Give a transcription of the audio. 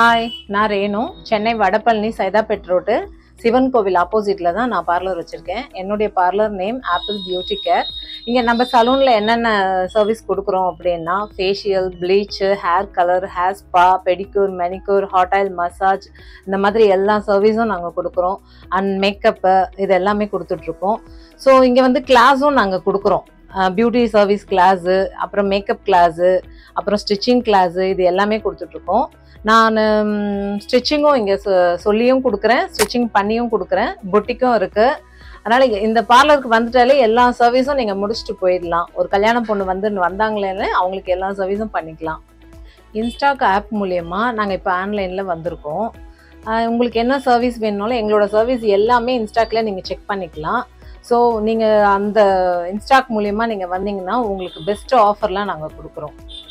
hi நான் Renu Chennai Vadapalani Saidapet road Sivan கோவில் ஆப்போசிட்ல தான் நான் பார்லர் வச்சிருக்கேன் என்னுடைய parlour name Apple beauty care இங்கே நம்ம சலூனில் என்னென்ன சர்வீஸ் கொடுக்குறோம் அப்படின்னா facial bleach hair colour hair spa pedicure manicure hot oil massage இந்த மாதிரி எல்லா சர்வீஸும் நாங்கள் கொடுக்குறோம் அண்ட் மேக்கப்பு இது எல்லாமே கொடுத்துட்ருக்கோம் ஸோ இங்கே வந்து கிளாஸும் நாங்கள் கொடுக்குறோம் பியூட்டி சர்வீஸ் கிளாஸு அப்புறம் மேக்கப் கிளாஸு அப்புறம் ஸ்டிச்சிங் கிளாஸு இது எல்லாமே கொடுத்துட்ருக்கோம் நான் ஸ்டிச்சிங்கும் இங்கே சொல்லியும் கொடுக்குறேன் ஸ்டிச்சிங் பண்ணியும் கொடுக்குறேன் பொட்டிக்கும் இருக்குது அதனால் இந்த பார்லருக்கு வந்துட்டாலே எல்லா சர்வீஸும் நீங்கள் முடிச்சுட்டு போயிடலாம் ஒரு கல்யாண பொண்ணு வந்து வந்தாங்களேன்னு அவங்களுக்கு எல்லா சர்வீஸும் பண்ணிக்கலாம் இன்ஸ்டாக் ஆப் மூலயமா நாங்கள் இப்போ ஆன்லைனில் வந்திருக்கோம் ஆஹ் உங்களுக்கு என்ன சர்வீஸ் வேணுனாலும் எங்களோட சர்வீஸ் எல்லாமே இன்ஸ்டாக்கில் நீங்கள் செக் பண்ணிக்கலாம் ஸோ நீங்கள் அந்த இன்ஸ்டாக் மூலயமா நீங்கள் வந்தீங்கன்னா உங்களுக்கு பெஸ்ட் ஆஃபர்லாம் நாங்கள் கொடுக்குறோம்